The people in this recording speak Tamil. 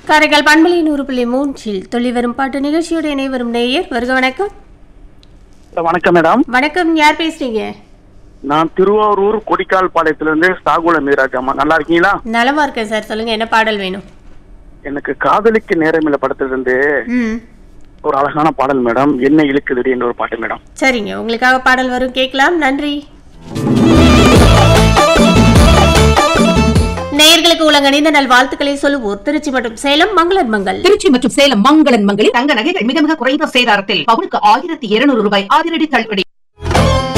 காரைக்கால் பண்பலை நூறு புள்ளி மூன்றில் தொழில் வரும் பாட்டு நிகழ்ச்சியோட இணைவரும் நேயர் வருக வணக்கம் வணக்கம் மேடம் வணக்கம் யார் பேசுறீங்க நான் திருவாரூர் கொடிக்கால் பாளையத்திலிருந்து சாகுல மீராஜாமா நல்லா இருக்கீங்களா நலமா இருக்கேன் சார் சொல்லுங்க என்ன பாடல் வேணும் எனக்கு காதலிக்கு நேரமில்ல படத்திலிருந்து ம் ஒரு அழகான பாடல் மேடம் என்ன இழுக்குதுடி என்ற ஒரு பாட்டு மேடம் சரிங்க உங்களுக்காக பாடல் வரும் கேட்கலாம் நன்றி நேயர்களுக்கு உலகணிந்த நல் வாழ்த்துக்களை சொல்லுவோர் திருச்சி மற்றும் சேலம் மங்களர் மங்கள் திருச்சி மற்றும் சேலம் மங்களன் மங்களில் தங்க நகைகள் மிக மிக குறைந்த சேதாரத்தில் பவுனுக்கு ஆயிரத்தி இருநூறு ரூபாய் அதிரடி தள்ளுபடி